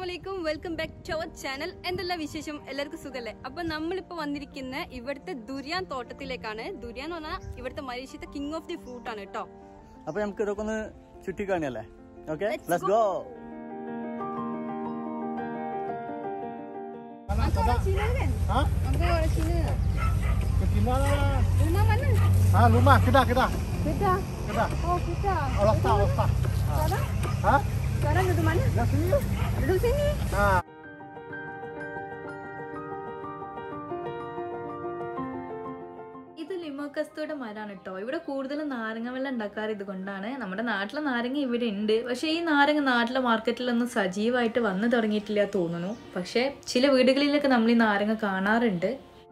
അസ്സലാമലൈക്കും welcome back to our channel എന്തെല്ലാം വിശേഷം എല്ലാവർക്കും സുഖല്ലേ അപ്പൊ നമ്മളിപ്പോ വന്നിരിക്കുന്ന ഇവിടുത്തെ ദുരിയാൻ തോട്ടത്തിലേക്കാണ് ദുരിയാൻ എന്ന് പറഞ്ഞാൽ ഇവിടുത്തെ മലേഷ്യത്തെ കിങ് ഓഫ് ദി ഫ്രൂട്ട് ആണ് കേട്ടോ അപ്പൊ നമുക്ക് ഇതൊക്കെ ഒന്ന് ചുറ്റിക്കാണിയല്ലേ okay Let's let's go. Go Hah? Ke Cina lah. Rumah mana? Ah, rumah Kedah, Kedah. Kedah. Kedah. Oh, kita. Allah tak, Allah tak. Sekarang? Ha? Sekarang duduk mana? Dah sini. Duduk sini. Ha. ഇത് ലിമോക്കസ്തയുടെ മരമാണ് കേട്ടോ ഇവിടെ കൂടുതലും നാരങ്ങ വെള്ളം ഉണ്ടാക്കാറ് ഇതുകൊണ്ടാണ് നമ്മുടെ നാട്ടിലെ നാരങ്ങ ഇവിടെ ഉണ്ട് പക്ഷേ ഈ നാരങ്ങ നാട്ടിലെ മാർക്കറ്റിലൊന്നും സജീവമായിട്ട് വന്നു തുടങ്ങിയിട്ടില്ല തോന്നുന്നു പക്ഷേ ചില വീടുകളിലൊക്കെ നമ്മൾ ഈ നാരങ്ങ കാണാറുണ്ട്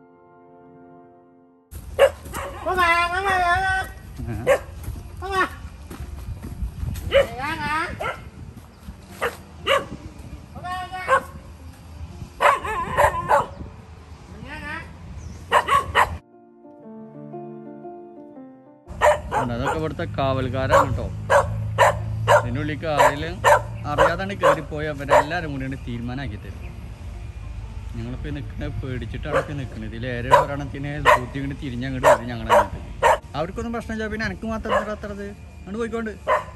അതൊക്കെ ഇവിടുത്തെ കാവൽക്കാരാണ് കേട്ടോ ഇതിനുള്ളിലേക്ക് ആരെങ്കിലും അറിയാതാണ് കയറിപ്പോയി അവരെല്ലാരും കൂടി തീരുമാനമാക്കി തരും ഞങ്ങളിപ്പോ നിൽക്കുന്നത് പേടിച്ചിട്ടാണ് ഇപ്പൊ നിൽക്കുന്നത് ഇതിൽ ഏറെ ഒരെണ്ണത്തിന് ബുദ്ധി ഇങ്ങനെ തിരിഞ്ഞങ്ങോട്ട് വരും ഞങ്ങളുടെ അങ്ങോട്ട് അവർക്കൊന്നും പ്രശ്നമില്ല പിന്നെ എനിക്ക് മാത്രം അത്രത് അങ്ങോട്ട് പോയിക്കോണ്ട്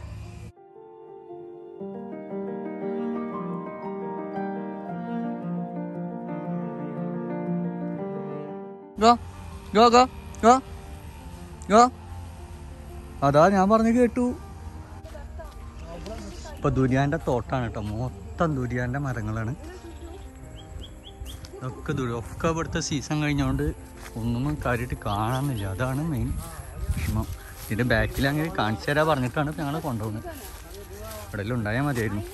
go go go go go അതാ ഞാൻ പറഞ്ഞു കേട്ടു ഇപ്പൊ ദുരിയാന്റെ തോട്ടാണ് കേട്ടോ മൊത്തം ദുരിയാന്റെ മരങ്ങളാണ് ഒക്കെ ദുരി ഒക്കെ ഇവിടുത്തെ സീസൺ കഴിഞ്ഞോണ്ട് ഒന്നും കാര്യമായിട്ട് കാണാനില്ല അതാണ് മെയിൻ വിഷമം ഇതിന്റെ ബാക്കിൽ അങ്ങനെ കാണിച്ചു തരാ പറഞ്ഞിട്ടാണ് ഇപ്പൊ ഞങ്ങൾ കൊണ്ടുപോകുന്നത് ഇവിടെ ഉണ്ടായാൽ മതിയായിരുന്നു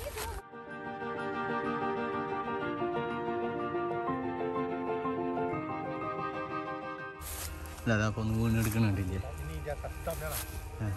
അല്ല അതാ അപ്പൊ ഒന്ന് വീണെടുക്കണുണ്ടില്ലേ Ini dia kat top dia lah.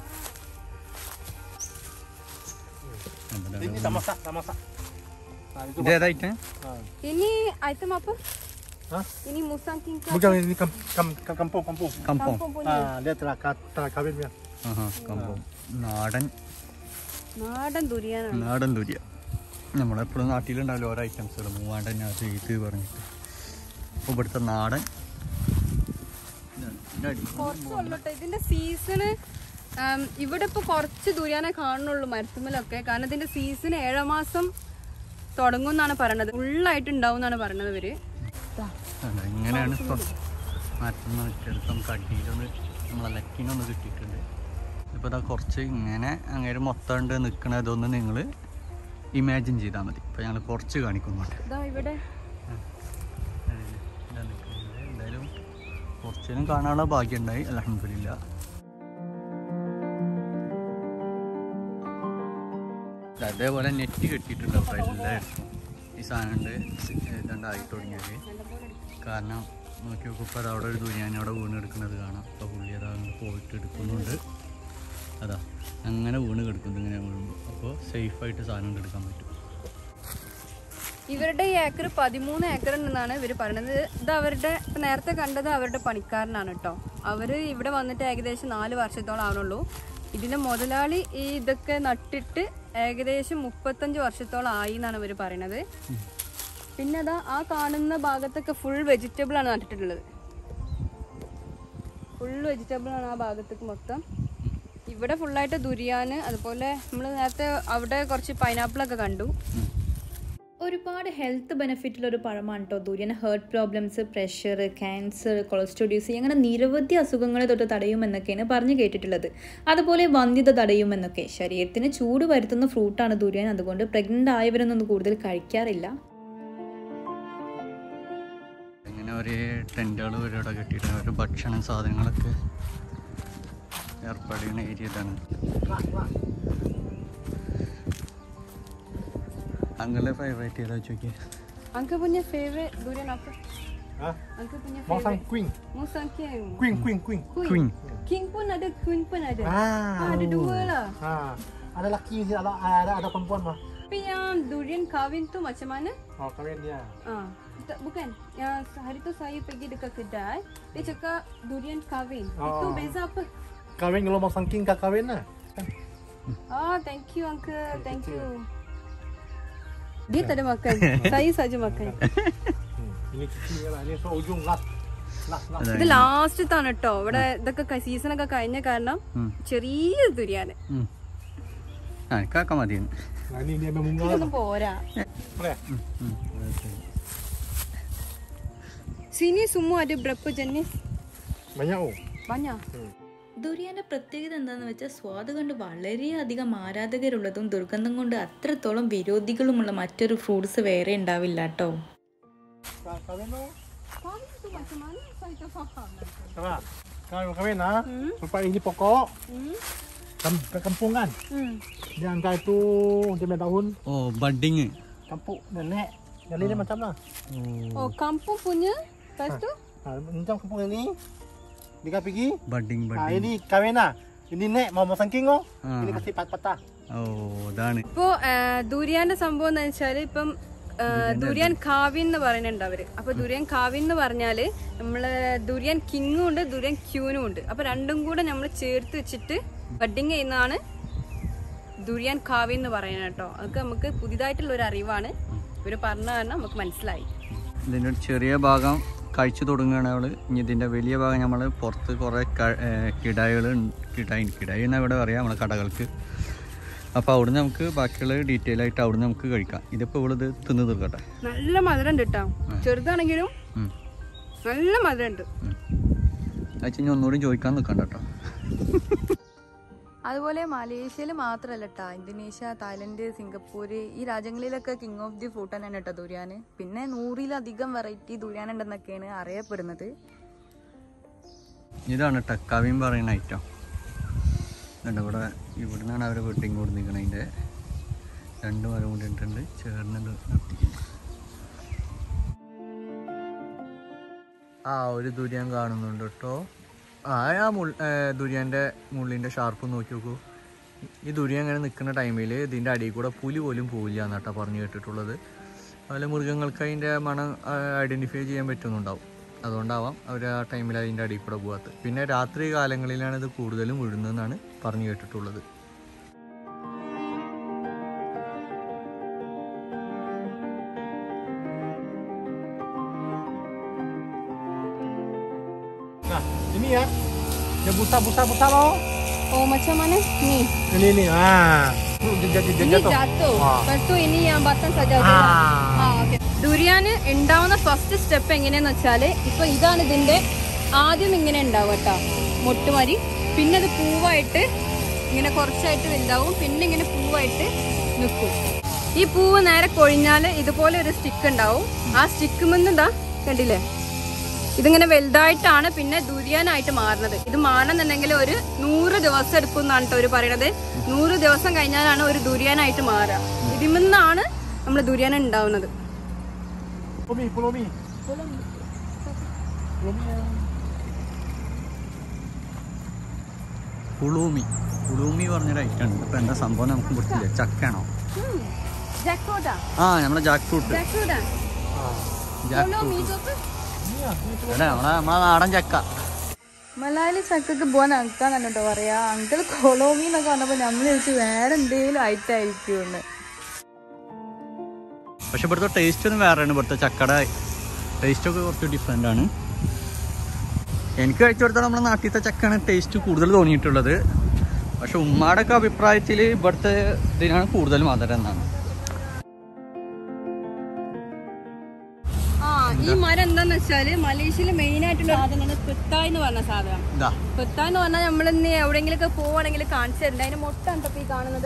Ini tak masak, tak masak. Ha, itu ഇത് ഏതായിട്ട് Ha. Ini item apa? Hah? Ini musang king ke Bukan ini kam, kam, kam, kampung, kampung. കമ്പം Kampung punya. Ah, dia telah ka- telah kahwin dia. ആഹാ കമ്പം നാടൻ നാടൻ ദുരിയാനാണ് നാടൻ ദുരിയ നമ്മളെപ്പോഴും നാട്ടിലുണ്ടാവില്ല ഓരോ ഐറ്റംസുകൾ മൂവാണ്ടൻ അത് ഇത് പറഞ്ഞിട്ട് അപ്പോൾ ഇവിടുത്തെ നാടൻ ഇതാണ്. ഇതിന്റെ അടി. കുറച്ചുള്ളൂ ട്ടോ. ഇതിന്റെ സീസണ് ഇവിടെ ഇപ്പൊ കുറച്ച് ദുരിയാനെ കാണുന്നുള്ളൂ മരത്തുമ്മലൊക്കെ കാരണം ഇതിന്റെ സീസൺ ഏഴാം മാസം തുടങ്ങും എന്നാണ് പറയണത് ഫുള്ളായിട്ട് ഉണ്ടാവും എന്നാണ് പറയണത് ഇവര് ദാ. അല്ല, ഇങ്ങനെയാണ് ഇപ്പം മരത്തുനിന്ന് വെച്ചെടുത്ത് നമുക്ക് അടിയിലൊന്ന് നമ്മളെ ലക്കിനൊന്ന് കിട്ടിയിട്ടുണ്ട് ഇപ്പോൾ ഇതാ കുറച്ച് ഇങ്ങനെ അങ്ങനെ മൊത്തം ഉണ്ട് നിൽക്കണ ഇതൊന്ന് നിങ്ങൾ ഇമാജിൻ ചെയ്താൽ മതി ഇപ്പോൾ ഞങ്ങൾ കുറച്ച് കാണിക്കുന്നുണ്ട് ഇതാ ഇവിടെ ഇതാ നിൽക്കുന്നത്. എന്തായാലും കുറച്ചേനും കാണാനുള്ള ഭാഗ്യം ഉണ്ടായി അലഹമില്ല അതേപോലെ നെറ്റ് കെട്ടിയിട്ടുണ്ട് അപ്പോൾ എല്ലായിടത്തും ഈ സാധനം ഉണ്ട് ഇതുണ്ട് ആയി തുടങ്ങിയത് കാരണം നോക്കി നോക്കുമ്പോൾ അത് അവിടെ ഒരു ദുരിയാനി അവിടെ വീണ് കിടക്കുന്നത് കാണാം അപ്പോൾ പുള്ളി അത് അങ്ങ് പോയിട്ട് എടുക്കുന്നുണ്ട് അതാ അങ്ങനെ വീണ് കിടക്കുന്നു ഇങ്ങനെ വീഴുമ്പോൾ അപ്പോൾ സേഫായിട്ട് സാധനം എടുക്കാൻ പറ്റും ഇവരുടെ ഈ ഏക്കർ പതിമൂന്ന് ഏക്കർ ഉണ്ടെന്നാണ് ഇവർ പറയുന്നത് ഇത് അവരുടെ ഇപ്പൊ നേരത്തെ കണ്ടത് അവരുടെ പണിക്കാരനാണ് കേട്ടോ അവര് ഇവിടെ വന്നിട്ട് ഏകദേശം നാല് വർഷത്തോളം ആവണുള്ളൂ ഇതിന്റെ മുതലാളി ഈ ഇതൊക്കെ നട്ടിട്ട് ഏകദേശം മുപ്പത്തഞ്ച് വർഷത്തോളം ആയി എന്നാണ് ഇവർ പറയണത് പിന്നെ അതാ ആ കാണുന്ന ഭാഗത്തൊക്കെ ഫുൾ വെജിറ്റബിൾ ആണ് നട്ടിട്ടുള്ളത് ഫുൾ വെജിറ്റബിൾ ആണ് ആ ഭാഗത്തേക്ക് മൊത്തം ഇവിടെ ഫുള്ളായിട്ട് ദുരിയാന് അതുപോലെ നമ്മൾ നേരത്തെ അവിടെ കുറച്ച് പൈനാപ്പിളൊക്കെ കണ്ടു ഒരുപാട് ഹെൽത്ത് ബെനിഫിറ്റുള്ള ഒരു പഴമാണ് കേട്ടോ durian heart problems pressure cancer കൊളസ്ട്രോഡ്യൂസ് അങ്ങനെ നിരവധി അസുഖങ്ങളെ തൊട്ട് തടയുമെന്നൊക്കെയാണ് പറഞ്ഞു കേട്ടിട്ടുള്ളത് അതുപോലെ വന്ധ്യത തടയുമെന്നൊക്കെ ശരീരത്തിന് ചൂട് വരുത്തുന്ന ഫ്രൂട്ടാണ് ദുര്യൻ അതുകൊണ്ട് പ്രഗ്നൻ്റ് ആയവരൊന്നും കൂടുതൽ കഴിക്കാറില്ല ഇങ്ങനെ ഒരേ ടെൻറ്റുകൾ ഇവിടെ കെട്ടിയിട്ട് ഒരു ഭക്ഷണ സാധനങ്ങളൊക്കെ ഏർപ്പാട് ചെയ്യുന്ന ഏരിയ ഇതാണ് അങ്ങളുടെ ഫേവറേറ്റ് ഏതാ ചോദിക്കുക Angka punya favorite durian apa? Ha? Angka punya Mau sang favorite. queen. Musang king. Queen, queen, queen. Queen. Queen. King pun ada, queen pun ada. Ah. Ah, ada dua lah. Ha. Ada lelaki di sini, ada ada ada perempuan mah. Tapi yang durian kahwin tu macam mana? Oh, kahwin dia. Ah, tak, bukan. Yang hari tu saya pergi dekat kedai, dia cakap durian kahwin. Itu Oh. beza apa? Kahwin kalau mau sang king kak kahwin lah. Ah, thank you uncle. Thank you. dia tak ada makan saya saja makan Hmm. Ini kecil lah. Ini so ujung last. Last, last. ഇത് ലാസ്റ്റത്താണ് കേട്ടോ ഇവിടെ ഇതൊക്കെ season ഒക്കെ കഴിഞ്ഞ കാരണം ഉം. ചെറിയ ദുരിയാന് ഉം. ആ എനിക്കാക്കാൻ മതി Nah, ini dia memunggah. ഇതൊന്നും പോരാ Boleh? sini semua ada berapa jenis Banyak oh. banyak ദുരിയാന്റെ പ്രത്യേകത എന്താണെന്ന് വെച്ചാൽ സ്വാദ് കൊണ്ട് വളരെയധികം ആരാധകരുള്ളതും ദുർഗന്ധം കൊണ്ട് അത്രത്തോളം വിരോധികളുമുള്ള മറ്റൊരു ഫ്രൂട്ട്സ് വേറെ ഉണ്ടാവില്ല കേട്ടോ Kau kahwin tu. Kahwin tu macam mana saya tak faham Sama. Kau kahwin ah. Hmm. Lepas ini pokok. hmm. Kam, kat kampung kan. Hmm. Dia angkat tu dia punya daun. ഓ budding Kampung nenek. Yang ni dia macam lah. oh kampung punya lepas tu Ha, macam kampung yang ni. Dia pergi. Budding Ha, budding ini kahwin lah. Ini nek mau mau sangking oh. Ah. Ini kasih patah-patah. ഓ ഇതാണ് ഇപ്പോ ദുരിയാന്റെ സംഭവം എന്ന് വെച്ചാല് ഇപ്പം ആ, durian കാവ്യൻ എന്ന് പറയുന്നുണ്ട് അവര് അപ്പൊ ദുരിയാൻ കാവ്യൻ എന്ന് പറഞ്ഞാല് നമ്മള് ദുരിയാൻ കിങ്ങും ഉണ്ട് ദുരിയാൻ ക്യൂനും ഉണ്ട് അപ്പൊ രണ്ടും കൂടെ നമ്മൾ ചേർത്ത് വെച്ചിട്ട് ബഡിങ് ചെയ്യുന്നതാണ് ദുരിയാൻ കാവ്യൻ എന്ന് പറയുന്നത് കേട്ടോ അതൊക്കെ നമുക്ക് പുതിയതായിട്ടുള്ള ഒരു അറിവാണ് ഇവര് പറഞ്ഞ കാരണം നമുക്ക് മനസ്സിലായി ഇതിൻ്റെ ഒരു ചെറിയ ഭാഗം കഴിച്ചു തുടങ്ങുകയാണ് അവള് ഇനി ഇതിൻ്റെ വലിയ ഭാഗം നമ്മൾ പുറത്ത് കുറേ കിടായികൾ കിടായി കിടായി എന്നാ ഇവിടെ പറയാം നമ്മളെ കടകൾക്ക് അപ്പോൾ അവിടുന്ന് നമുക്ക് ബാക്കിയുള്ള ഡീറ്റെയിൽ ആയിട്ട് അവിടുന്ന് നമുക്ക് കഴിക്കാം ഇതിപ്പോൾ ഇവളിത് തിന്ന് തീർക്കട്ടെ നല്ല മധുരം ഉണ്ട് കേട്ടോ ചെറുതാണെങ്കിലും ഉം. നല്ല മധുരം ഉണ്ട് അത് ഇനി ഒന്നുകൂടി ചോദിക്കാൻ നിൽക്കണ്ട കേട്ടോ അതുപോലെ മലേഷ്യയിൽ മാത്രമല്ല കേട്ടോ ഇന്തോനേഷ്യ തായ്ലൻഡ് സിംഗപ്പൂർ ഈ രാജ്യങ്ങളിലൊക്കെ കിങ് ഓഫ് ദി ഫ്രൂട്ട് തന്നെയാണ് കേട്ടോ ദുരിയാന് പിന്നെ നൂറിലധികം വെറൈറ്റി ദുരിയാൻ ഉണ്ടെന്നൊക്കെയാണ് അറിയപ്പെടുന്നത് ഇതാണ് ടക്കാവിയും പറയുന്ന ഐറ്റം ഇതുണ്ട് ഇവിടെ ഇവിടെ നിന്നാണ് അവർ വെട്ടിങ് കൊടുത്തിരിക്കുന്നത് അതിൻ്റെ രണ്ട് മരം കൂടി ഇട്ടിട്ടുണ്ട് ചേർന്ന് ഇത് നിർത്തിക്കുന്നു ആ ഒരു ദുരിയാൻ കാണുന്നുണ്ട് കേട്ടോ ആ ആ മുൾ ദുരിയാൻ്റെ മുള്ളിൻ്റെ ഷാർപ്പ് നോക്കി നോക്കൂ ഈ ദുരിയാൻ ഇങ്ങനെ നിൽക്കുന്ന ടൈമിൽ ഇതിൻ്റെ അടിയിൽ കൂടെ പുലി പോലും പോവില്ല എന്നാട്ടോ പറഞ്ഞു കേട്ടിട്ടുള്ളത് അതുപോലെ മൃഗങ്ങൾക്ക് അതിൻ്റെ മണം ഐഡൻറ്റിഫൈ ചെയ്യാൻ പറ്റുന്നുണ്ടാവും അതുകൊണ്ടാവാം അവർ ആ ടൈമിൽ അതിൻ്റെ അടിയിൽ കൂടെ പോകാത്തത് പിന്നെ രാത്രി കാലങ്ങളിലാണ് ഇത് കൂടുതലും വിഴുന്നതെന്നാണ് പറഞ്ഞു കേട്ടിട്ടുള്ളത് Nah, ini ya. Dia busa-busa-busa loh. oh macam mana nih Ini ini. Ah. Dia jadi dia ini jatuh. jatuh Ah. lepas tu ini yang batang saja Ah. ആ ഓക്കെ ദുരിയാന് ഉണ്ടാവുന്ന ഫസ്റ്റ് സ്റ്റെപ്പ് എങ്ങനെയാന്ന് വെച്ചാല് ഇപ്പൊ ഇതാണ് ഇതിന്റെ ആദ്യം ഇങ്ങനെ ഉണ്ടാവും കേട്ടോ മൊട്ടുമരി പിന്നെ അത് പൂവായിട്ട് ഇങ്ങനെ കുറച്ചായിട്ട് വലുതാവും പിന്നെ ഇങ്ങനെ പൂവായിട്ട് നിൽക്കും ഈ പൂവ് നേരെ കൊഴിഞ്ഞാല് ഇതുപോലെ ഒരു സ്റ്റിക്ക് ഉണ്ടാവും ആ സ്റ്റിക്ക് ഇതാ കണ്ടില്ലേ ഇതിങ്ങനെ വലുതായിട്ടാണ് പിന്നെ ദുരിയാനായിട്ട് മാറുന്നത് ഇത് മാറണമെന്നുണ്ടെങ്കിൽ ഒരു നൂറ് ദിവസം എടുക്കും എന്നാണ് കേട്ടോ അവര് പറയണത് നൂറ് ദിവസം കഴിഞ്ഞാലാണ് ഒരു ദുരിയാനായിട്ട് മാറുക ഇതിമെന്നാണ് നമ്മൾ ദുരിയാൻ ഉണ്ടാവുന്നത് Pulau mi, pulau mi. Pulau mi yang പുളൂമി പുളൂമി പറഞ്ഞൊരു ഐറ്റം ഉണ്ട് ഇപ്പം എന്താ സംഭവം നമുക്ക് കൊടുത്തില്ല ചക്കയാണോ ജാക്ക് ഫ്രൂട്ടാ ആ നമ്മളെ ജാക്ക് ഫ്രൂട്ട് ജാക്ക് ഫ്രൂട്ടാ ജാക്ക് ഫ്രൂട്ട് അല്ലേ നമ്മളെ നമ്മളെ നാടൻ ചക്ക മലയാളി ചക്കക്ക് പോകാൻ അങ്കാന്നാണ് കേട്ടോ പറയാ അങ്കിൾ കൊളോമി എന്നൊക്കെ പറഞ്ഞപ്പോൾ നമ്മൾ ചോദിച്ചു വേറെ എന്തെങ്കിലും ആയിട്ടായിരിക്കും എന്ന് പക്ഷെ ഇവിടുത്തെ ടേസ്റ്റ് ഒന്നും വേറെയാണ് ഇവിടുത്തെ ചക്കയുടെ ടേസ്റ്റ് ഒക്കെ കുറച്ച് ഡിഫറെൻ്റ് ആണ് എനിക്ക് കഴിച്ചു കൊടുത്താൽ നമ്മുടെ നാട്ടിലത്തെ ചക്കയാണ് ടേസ്റ്റ് കൂടുതൽ തോന്നിയിട്ടുള്ളത് പക്ഷെ ഉമ്മാടെ ഒക്കെ അഭിപ്രായത്തിൽ ഇവിടുത്തെ ഇതിനാണ് കൂടുതൽ മധുരം എന്നാണ് ആ ഈ മരം എന്താന്ന് വെച്ചാല് മലേഷ്യയില് മെയിൻ ആയിട്ടുള്ള സാധനമാണ് പെത്തായ് എന്ന് പറഞ്ഞ സാധനം ഇതാ പെത്തായ് എന്ന് പറഞ്ഞാൽ നമ്മൾ ഇന്ന് എവിടെയെങ്കിലും ഒക്കെ പോവാണെങ്കിൽ കാണിച്ചു തരണ്ട അതിന്റെ മൊട്ട ഉണ്ടോ ഈ കാണുന്നത്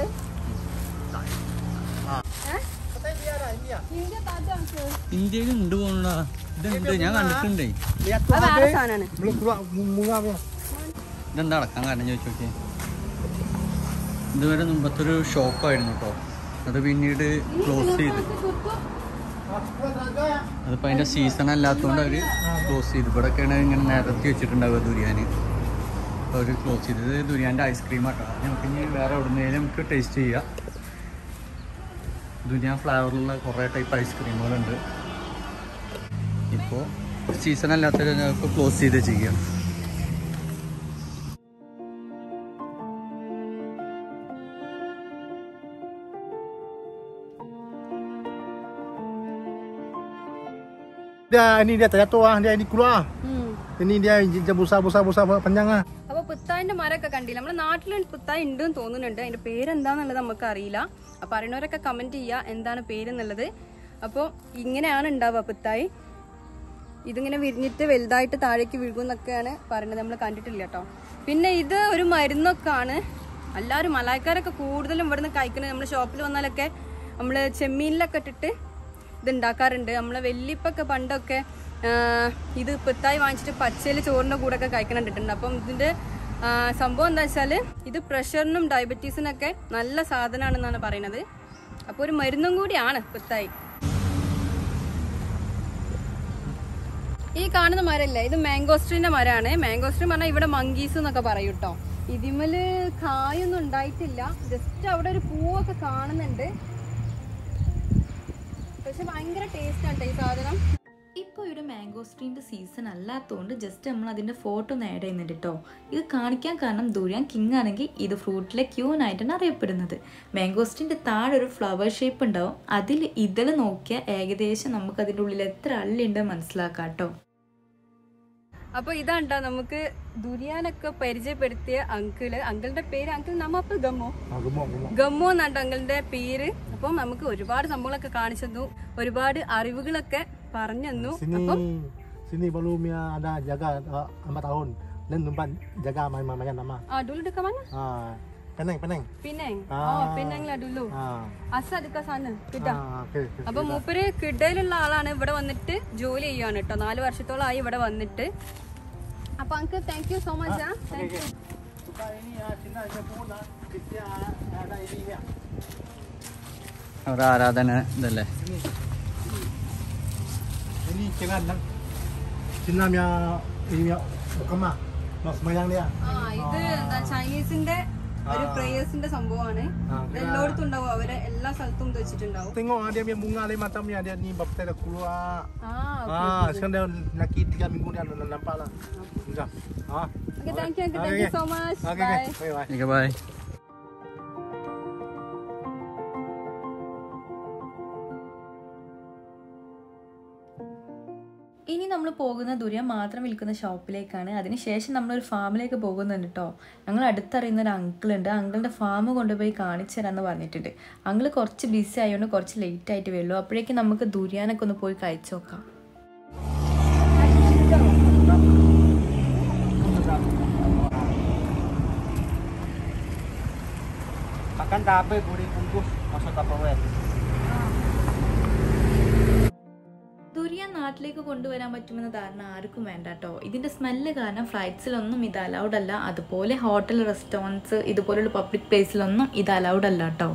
ഏ? ഇന്ത്യ താജ് ആണ്. ഇന്ത്യയിൽ ഉണ്ട് പോകണ ഇതുണ്ട് ഞാൻ കണ്ടിട്ടുണ്ടേ lihat tu അത് വേറെ habis. സാധനമാണ് Belum keluar bunga dia. ഇതെന്താ അടക്കാൻ കാരണം ചോദിച്ചു നോക്കിയേ ഇതുവരെ മുമ്പത്തൊരു ഷോപ്പായിരുന്നു കേട്ടോ അത് പിന്നീട് ക്ലോസ് ചെയ്ത് അതിപ്പോൾ അതിൻ്റെ സീസൺ അല്ലാത്തതുകൊണ്ട് അവർ ക്ലോസ് ചെയ്തു ഇവിടെയൊക്കെയാണ് ഇങ്ങനെ നിരത്തി വെച്ചിട്ടുണ്ടാവുക ദുരിയാൻ അപ്പോൾ അവർ ക്ലോസ് ചെയ്തത് ദുരിയാൻ്റെ ഐസ്ക്രീം ആട്ടോ അത് നമുക്ക് ഇനി വേറെ എവിടുന്നേലും നമുക്ക് ടേസ്റ്റ് ചെയ്യാം ദുരിയാൻ ഫ്ലേവറിലുള്ള കുറേ ടൈപ്പ് ഐസ്ക്രീമുകളുണ്ട് ഇപ്പോൾ സീസൺ അല്ലാത്തത് ഇപ്പോൾ ക്ലോസ് ചെയ്ത് ചെയ്യുകയാണ് Dia ni dia tak jatuh ah, dia ni keluar. Ini dia dia besar-besar-besar panjang ah. അപ്പൊ പുത്തായിന്റെ മരമൊക്കെ കണ്ടില്ല നമ്മുടെ നാട്ടിൽ പുത്തായി ഉണ്ട് എന്ന് തോന്നുന്നുണ്ട് അതിന്റെ പേരെന്താന്നുള്ളത് നമുക്ക് അറിയില്ല അപ്പൊ അറിയണവരൊക്കെ കമന്റ് ചെയ്യുക എന്താണ് പേരെന്നുള്ളത് അപ്പോൾ ഇങ്ങനെയാണ് ഉണ്ടാവുക പുത്തായി ഇതിങ്ങനെ വിരിഞ്ഞിട്ട് വലുതായിട്ട് താഴേക്ക് വീഴും എന്നൊക്കെയാണ് പറയുന്നത് നമ്മൾ കണ്ടിട്ടില്ല കേട്ടോ പിന്നെ ഇത് ഒരു മരുന്നൊക്കെയാണ് എല്ലാവരും മലായക്കാരൊക്കെ കൂടുതലും ഇവിടുന്ന് കഴിക്കുന്നത് നമ്മുടെ ഷോപ്പിൽ വന്നാലൊക്കെ നമ്മൾ ചെമ്മീനിലൊക്കെ ഇട്ടിട്ട് ഇത് ഉണ്ടാക്കാറുണ്ട് നമ്മളെ വെല്ലിപ്പൊക്കെ പണ്ടൊക്കെ ആ, ഇത് പുത്തായി വാങ്ങിച്ചിട്ട് പച്ചയിൽ ചോറിൻ്റെ കൂടെ ഒക്കെ കഴിക്കണം കണ്ടിട്ടുണ്ട് അപ്പം ഇതിൻ്റെ ആ, സംഭവം എന്താ വെച്ചാൽ ഇത് പ്രഷറിനും ഡയബറ്റീസിനൊക്കെ നല്ല സാധനമാണെന്നാണ് പറയുന്നത് അപ്പോൾ ഒരു മരുന്നും കൂടിയാണ് പുത്തായി ഈ കാണുന്ന മരല്ലേ ഇത് മാംഗോസ്ട്രീന്റെ മരമാണ് മാംഗോസ്ട്രീ പറഞ്ഞാൽ ഇവിടെ മങ്കീസ് എന്നൊക്കെ പറയും കേട്ടോ ഇതിമല് കായൊന്നും ഉണ്ടായിട്ടില്ല ജസ്റ്റ് അവിടെ ഒരു പൂവൊക്കെ കാണുന്നുണ്ട് പക്ഷെ ഭയങ്കര ടേസ്റ്റ് ആണ് ഈ സാധനം ഇപ്പോൾ ഇവിടെ മാംഗോസ്ട്രീൻ്റെ സീസൺ അല്ലാത്തതുകൊണ്ട് ജസ്റ്റ് നമ്മൾ അതിൻ്റെ ഫോട്ടോ ഒന്ന് ആഡ് ചെയ്യുന്നുണ്ട് കേട്ടോ ഇത് കാണിക്കാൻ കാരണം ദുരിയാൻ കിങ് ആണെങ്കിൽ ഇത് ഫ്രൂട്ടിലെ ക്യൂൻ ആയിട്ടാണ് അറിയപ്പെടുന്നത് മാംഗോസ്ട്രീൻ്റെ താഴെ ഒരു ഫ്ലവർ ഷേപ്പ് ഉണ്ടാവും അതിൽ ഇതിൽ നോക്കിയാൽ ഏകദേശം നമുക്ക് അതിൻ്റെ ഉള്ളിൽ എത്ര അള്ളിയുണ്ട് മനസ്സിലാക്കാം കേട്ടോ അപ്പൊ ഇതാണ്ടാ നമുക്ക് ദുരിയാനൊക്കെ പരിചയപ്പെടുത്തിയ അങ്കിള് അങ്കിളിന്റെ പേര് അങ്കിൾ നമ്മ ഗമ്മോ Ah, gemuk gemuk. ഗമ്മോ എന്നാണ്ട് അങ്കിളിന്റെ പേര് അപ്പം നമുക്ക് ഒരുപാട് സംഭവങ്ങളൊക്കെ കാണിച്ചു തന്നു ഒരുപാട് അറിവുകളൊക്കെ പറഞ്ഞു തന്നു Sini അപ്പം sini baru Mia ada jaga uh, 4 tahun dan tempat jaga main-main nama. ആ ഡുലു എടുക്കാൻ വന്ന Ah, peneng peneng. പിന്നെ ആ. ഓ പിന്നെ ഡുലു Ah. അസ എടുക്കാൻ സാധനം കിട്ടാ Ah, okey. okey. അപ്പൊ മൂപ്പര് കിഡയിലുള്ള ആളാണ് ഇവിടെ വന്നിട്ട് ജോലി ചെയ്യാണ് കേട്ടോ നാല് വർഷത്തോളമായി ഇവിടെ വന്നിട്ട് അപ്പൊ uncle thank you so much ആ thank you Tukar ini ah, Cina ada pun ah. Kita ada ini ya. അവിടെ ആരാധന ഇതല്ലേ Ini Cina dan Cina punya ini punya Bukama. Nak semayang dia. ആ ഇത് എന്താ ചൈനീസിന്റെ ഒരു പ്രേയേഴ്സിന്റെ സംഭവമാണ് Ah, ഇത് എല്ലായിടത്തും ഉണ്ടാവും അവര് എല്ലാ സ്ഥലത്തും ഇത് വെച്ചിട്ടുണ്ടാവും Tengok ah, dia punya bunga lain macamnya dia ni bapa dah keluar. ആ Ah, sekarang dia laki 3 minggu dia dah nampak lah. Sudah. Ah. Okay thank you uncle thank you so much Okay, bye okay. Bye bye. Okay bye ഇനി നമ്മൾ പോകുന്ന durian മാത്രം വിൽക്കുന്ന ഷോപ്പിലേക്കാണ് അതിനുശേഷം നമ്മളൊരു ഫാമിലേക്ക് പോകുന്നുണ്ട് കേട്ടോ ഞങ്ങൾ അടുത്തറിയുന്ന ഒരു അങ്കിൾ ഉണ്ട് അങ്കിളിൻ്റെ ഫാം കൊണ്ടുപോയി കാണിച്ചു തരാമെന്ന് പറഞ്ഞിട്ടുണ്ട് അങ്കിൾ കുറച്ച് ബിസി ആയതുകൊണ്ട് കുറച്ച് ലേറ്റ് ആയിട്ട് വരുള്ളൂ അപ്പോഴേക്കും നമുക്ക് ദുരിയാനൊക്കെ ഒന്ന് പോയി കഴിച്ചു നോക്കാം Makan tape boleh bungkus masuk tupperware. Durian നാട്ടിലേക്ക് കൊണ്ടുവരാൻ പറ്റുമെന്ന ധാരണ ആർക്കും വേണ്ട കേട്ടോ ഇതിൻ്റെ സ്മെല്ല് കാരണം ഫ്ലൈറ്റ്സിലൊന്നും ഇത് അലൗഡ് അല്ല അതുപോലെ ഹോട്ടൽ റെസ്റ്റോറൻറ്റ്സ് ഇതുപോലുള്ള പബ്ലിക് പ്ലേസിലൊന്നും ഇത് അലൗഡ് അല്ല കേട്ടോ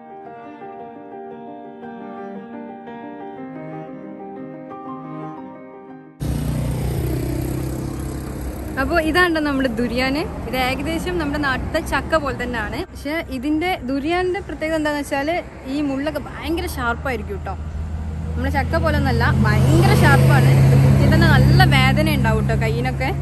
അപ്പോൾ ഇതാണ്ട് നമ്മുടെ ദുരിയാന് ഇത് ഏകദേശം നമ്മുടെ നാട്ടിലത്തെ ചക്ക പോലെ തന്നെയാണ് പക്ഷെ ഇതിന്റെ ദുരിയാന്റെ പ്രത്യേകത എന്താണെന്ന് വെച്ചാൽ ഈ മുള്ളൊക്കെ ഭയങ്കര ഷാർപ്പായിരിക്കും കേട്ടോ നമ്മുടെ ചക്ക പോലെ ഒന്നല്ല ഭയങ്കര ഷാർപ്പാണ് ഇതിൽ തന്നെ നല്ല വേദന ഉണ്ടാവും കേട്ടോ കയ്യിനൊക്കെ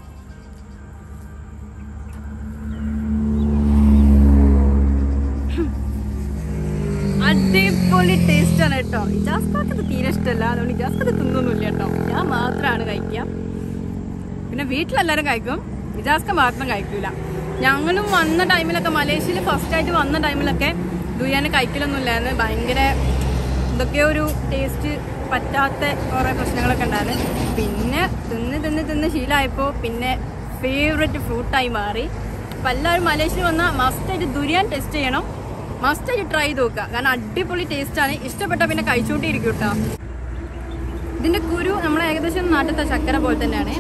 അടിപൊളി ടേസ്റ്റ് ആണ് കേട്ടോ ഇജാസ്കാർക്ക് ഇത് തീരെ ഇഷ്ടമല്ല അതുകൊണ്ട് ഇജാസ്കത് തിന്നൊന്നുമില്ല കേട്ടോ ഞാൻ മാത്രമാണ് കഴിക്കുക പിന്നെ വീട്ടിലെല്ലാവരും കഴിക്കും ഇജാസ്ക മാത്രം കഴിക്കൂല ഞങ്ങളും വന്ന ടൈമിലൊക്കെ മലേഷ്യയിൽ ഫസ്റ്റ് ആയിട്ട് വന്ന ടൈമിലൊക്കെ ദുരിയാന് കഴിക്കലൊന്നുമില്ലായിരുന്നു ഭയങ്കര എന്തൊക്കെയോ ഒരു ടേസ്റ്റ് പറ്റാത്ത കുറേ പ്രശ്നങ്ങളൊക്കെ ഉണ്ടായിരുന്നു പിന്നെ തിന്ന് തിന്ന് തിന്ന് ശീലമായപ്പോൾ പിന്നെ ഫേവററ്റ് ഫ്രൂട്ടായി മാറി അപ്പം എല്ലാവരും മലേഷ്യയിൽ വന്നാൽ മസ്റ്റായിട്ട് ദുരിയാൻ ടെസ്റ്റ് ചെയ്യണം മസ്റ്റായിട്ട് ട്രൈ ചെയ്ത് നോക്കുക കാരണം അടിപൊളി ടേസ്റ്റാണ് ഇഷ്ടപ്പെട്ട പിന്നെ കഴിച്ചുകൊണ്ടിരിക്കും കേട്ടോ ഇതിന്റെ കുരു നമ്മൾ ഏകദേശം നാട്ടിലത്തെ ചക്കര പോലെ തന്നെയാണ്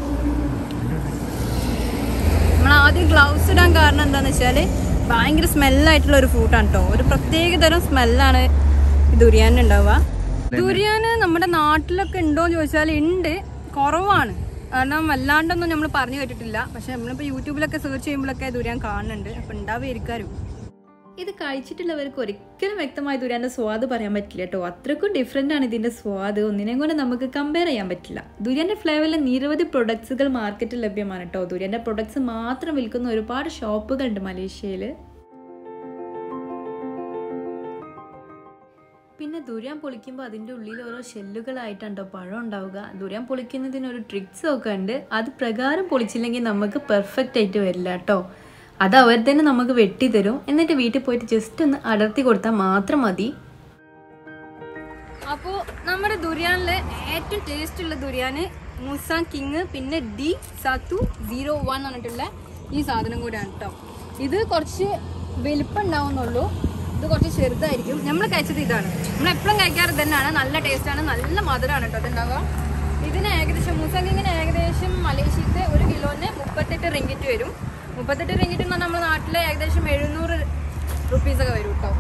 നമ്മൾ ആദ്യം ഗ്ലൗസ് ഇടാൻ കാരണം എന്താന്ന് വെച്ചാല് ഭയങ്കര സ്മെല്ലായിട്ടുള്ള ഒരു ഫ്രൂട്ടാണ് കേട്ടോ ഒരു പ്രത്യേക തരം സ്മെല്ലാണ് ദുരിയാൻ ഉണ്ടാവുക ദുരിയാന് നമ്മുടെ നാട്ടിലൊക്കെ ഉണ്ടോ എന്ന് ചോദിച്ചാൽ ഉണ്ട് കുറവാണ് കാരണം വല്ലാണ്ടൊന്നും നമ്മൾ പറഞ്ഞു കേട്ടിട്ടില്ല പക്ഷെ നമ്മളിപ്പോൾ യൂട്യൂബിലൊക്കെ സെർച്ച് ചെയ്യുമ്പോഴൊക്കെ ദുരിയാൻ കാണുന്നുണ്ട് അപ്പം ഉണ്ടാവുമായിരിക്കാരും ഇത് കഴിച്ചിട്ടുള്ളവർക്ക് ഒരിക്കലും വ്യക്തമായ ദുരിയാൻ്റെ സ്വാദ് പറയാൻ പറ്റില്ല കേട്ടോ അത്രക്കും ഡിഫറെൻ്റ് ആണ് ഇതിൻ്റെ സ്വാദ് ഒന്നിനെയും കൊണ്ട് നമുക്ക് കമ്പയർ ചെയ്യാൻ പറ്റില്ല ദുരിയാൻ്റെ ഫ്ലേവറിൽ നിരവധി പ്രൊഡക്ട്സുകൾ മാർക്കറ്റിൽ ലഭ്യമാണ് കേട്ടോ ദുരിയാൻ്റെ പ്രൊഡക്ട്സ് മാത്രം വിൽക്കുന്ന ഒരുപാട് ഷോപ്പുകളുണ്ട് മലേഷ്യയിൽ പിന്നെ ദുരിയാൻ ദുരിയാൻ പൊളിക്കുമ്പോൾ അതിൻ്റെ ഉള്ളിൽ ഓരോ ഷെല്ലുകളായിട്ടാണ് കേട്ടോ പഴം ഉണ്ടാവുക ദുരിയാൻ പൊളിക്കുന്നതിന് ഒരു ട്രിക്സ് ഒക്കെ ഉണ്ട് അത് പ്രകാരം പൊളിച്ചില്ലെങ്കിൽ നമുക്ക് പെർഫെക്റ്റ് ആയിട്ട് വരില്ല കേട്ടോ അത് അവർ തന്നെ നമുക്ക് വെട്ടി തരും എന്നിട്ട് വീട്ടിൽ പോയിട്ട് ജസ്റ്റ് ഒന്ന് അടർത്തി കൊടുത്താൽ മാത്രം മതി അപ്പോൾ നമ്മുടെ ദുരിയാനിലെ ഏറ്റവും ടേസ്റ്റ് ഉള്ള ദുരിയാന് മുസാൻ കിങ് പിന്നെ ഡി സത്തു സീറോ വൺ പറഞ്ഞിട്ടുള്ള ഈ സാധനം കൂടെയാണ് കേട്ടോ ഇത് കുറച്ച് വലിപ്പം ഉണ്ടാവുന്നുള്ളൂ ഇത് കുറച്ച് ചെറുതായിരിക്കും നമ്മൾ കഴിച്ചത് ഇതാണ് നമ്മൾ എപ്പോഴും കഴിക്കാറ് തന്നെയാണ് നല്ല ടേസ്റ്റാണ് നല്ല മധുരമാണ് കേട്ടോ ഇതുണ്ടാവുക ഇതിന് ഏകദേശം മുസാൻ കിങ്ങിന് ഏകദേശം മലേഷ്യത്തെ ഒരു കിലോന് മുപ്പത്തെട്ട് റിങ്കിറ്റ് വരും മുപ്പത്തെട്ട് റിങ്കിറ്റ് എന്ന് പറഞ്ഞാൽ നമ്മുടെ നാട്ടിലെ ഏകദേശം എഴുന്നൂറ് റുപ്പീസൊക്കെ വരും കേട്ടോ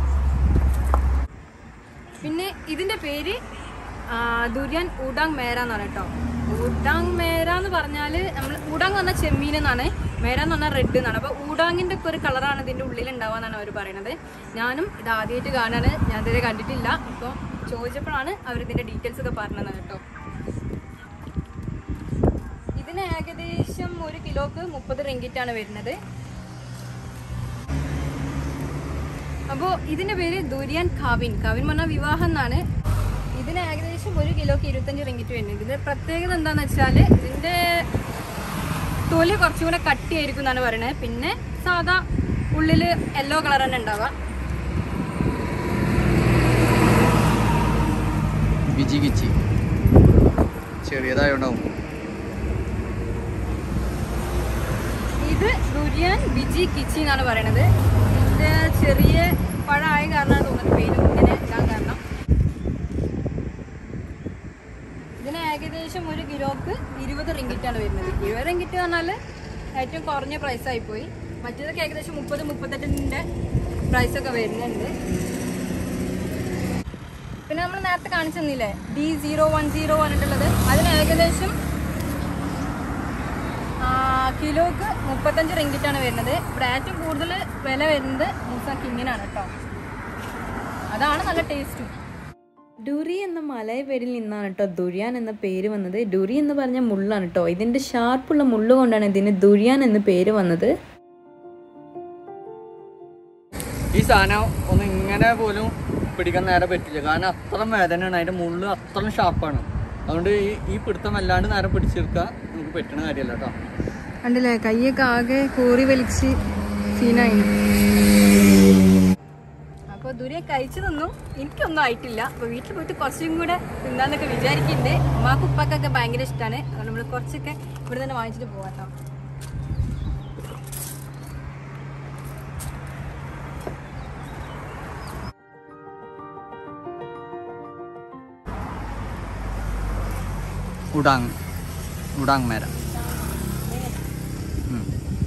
പിന്നെ ഇതിന്റെ പേര് ആ, ദുരിയാൻ ഊഡാങ് മേര എന്നാണ് കേട്ടോ ഊഡാങ് മേര എന്ന് പറഞ്ഞാല് നമ്മൾ ഊഡാങ് എന്ന് പറഞ്ഞാൽ ചെമ്മീൻ എന്നാണ് മേര എന്ന് പറഞ്ഞാൽ റെഡ് എന്നാണ് അപ്പൊ ഊഡാങ്ങിന്റെ ഒക്കെ ഒരു കളറാണ് ഇതിന്റെ ഉള്ളിൽ ഉണ്ടാവാന്നാണ് അവർ പറയുന്നത് ഞാനും ഇത് ആദ്യമായിട്ട് കാണാണ് ഞാൻ ഇതുവരെ കണ്ടിട്ടില്ല അപ്പോൾ ചോദിച്ചപ്പോഴാണ് അവർ ഇതിന്റെ ഡീറ്റെയിൽസ് ഒക്കെ പറഞ്ഞത് കേട്ടോ ഇതിന് ഏകദേശം ഒരു കിലോക്ക് മുപ്പത് റിങ്കിറ്റാണ് വരുന്നത് അപ്പോൾ ഇതിന്റെ പേര് ദുരിയാൻ കാവിൻ കാവിൻ എന്ന് പറഞ്ഞാൽ വിവാഹം എന്നാണ് ഇതിന് ഏകദേശം ഒരു കിലോക്ക് ഇരുപത്തഞ്ച് റിങ്കിറ്റ് വരുന്നത് ഇതിന്റെ പ്രത്യേകത എന്താന്ന് വെച്ചാൽ ഇതിന്റെ തൊലി കുറച്ചും കൂടെ കട്ടിയായിരിക്കും എന്നാണ് പറയുന്നത് പിന്നെ സാധാ ഉള്ളില് യെല്ലോ കളർ തന്നെ ഉണ്ടാവുക ബിജി കിച്ചി ചെറിയതായോണ്ടാവും ഇത് ദുരിയാൻ ബിജി കിച്ചി എന്നാണ് പറയണത് ഇതിന്റെ ചെറിയ പഴമായ കാരണമാണ് തോന്നുന്നത് പേര് ഇങ്ങനെ ഇടാൻ കാരണം ഇതിന് ഏകദേശം ഒരു കിലോക്ക് ഇരുപത് റിങ്കിറ്റാണ് വരുന്നത് ഇരുപത് റിങ്കിറ്റ് പറഞ്ഞാൽ ഏറ്റവും കുറഞ്ഞ പ്രൈസ് ആയിപ്പോയി മറ്റേതൊക്കെ ഏകദേശം മുപ്പത് മുപ്പത്തെട്ടിൻ്റെ പ്രൈസൊക്കെ വരുന്നുണ്ട് പിന്നെ നമ്മൾ നേരത്തെ കാണിച്ചു തന്നില്ലേ ഡി സീറോ വൺ സീറോ പറഞ്ഞിട്ടുള്ളത് അതിന് ഏകദേശം ആ, കിലോക്ക് മുപ്പത്തഞ്ച് റിങ്കിറ്റാണ് വരുന്നത് ഇവിടെ ഏറ്റവും കൂടുതൽ വില വരുന്നത് മൂസ കിങ്ങിനാണ് കേട്ടോ അതാണ് നല്ല ടേസ്റ്റും ഡുറി എന്ന മലയ പേരിൽ നിന്നാണ് കേട്ടോ ദുരിയാൻ എന്ന പേര് വന്നത് ഡുറി എന്ന് പറഞ്ഞ മുള്ളാണ് കേട്ടോ ഇതിൻ്റെ ഷാർപ്പുള്ള മുള്ള് കൊണ്ടാണ് ഇതിന് ദുരിയാൻ എന്ന് പേര് വന്നത് ഈ സാധനം ഒന്ന് ഇങ്ങനെ പോലും പിടിക്കാൻ നേരെ പറ്റില്ല കാരണം അത്ര വേദനയാണ് അതിന്റെ മുള്ള് അത്ര ഷാർപ്പാണ് അതുകൊണ്ട് ഈ ഈ പിടുത്തം അല്ലാണ്ട് നേരെ പിടിച്ചെടുക്കാൻ നമുക്ക് പറ്റുന്ന കാര്യമല്ല കേട്ടോ കണ്ടില്ലേ കൈയൊക്കെ ആകെ കോറി വലിച്ച് സീനായി അപ്പോൾ ദുരിയ കഴിച്ചു തന്നു എനിക്കൊന്നും ആയിട്ടില്ല അപ്പോൾ വീട്ടിൽ പോയിട്ട് കുറച്ചും കൂടെ തിന്നാന്നൊക്കെ വിചാരിക്കുന്നുണ്ട് ഉമ്മാക്ക് ഉപ്പാക്കൊക്കെ ഭയങ്കര ഇഷ്ടമാണ് അതുകൊണ്ട് നമ്മൾ കുറച്ചൊക്കെ ഇവിടെ തന്നെ വാങ്ങിച്ചിട്ട് പോകാം കേട്ടോ ഉടാങ് ഉടാങ് മേര ഉം.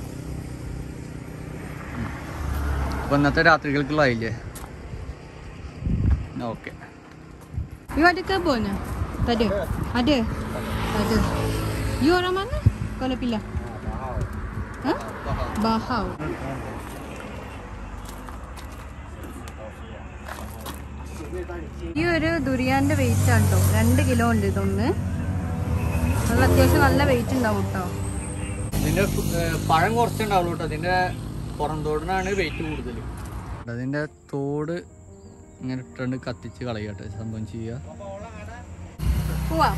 ഉം. അപ്പൊ ഇന്നത്തെ രാത്രികൾക്കുള്ളതായില്ലേ okay You ada kebun ke? Tak ada? Ada? Tak ada. You orang mana? Kalau pilih? Ha? Bahau. ഈ ഒരു ദുരിയാന്റെ വെയിറ്റ് ആണ് കേട്ടോ രണ്ട് കിലോ ഉണ്ട് ഇതൊന്ന് അത് അത്യാവശ്യം നല്ല വെയിറ്റ് ഉണ്ടാവും കേട്ടോ ഇതിന്റെ ഏർ, പഴം കുറച്ചുണ്ടാവുള്ളൂ കേട്ടോ അതിന്റെ പുറം തോടിനാണ് വെയിറ്റ് കൂടുതൽ അതിന്റെ തോട് ഇങ്ങനെ ഇട്ടുകൊണ്ട് കത്തിച്ച് കളയട്ടെ സംഭവം ചെയ്യുക പോവാ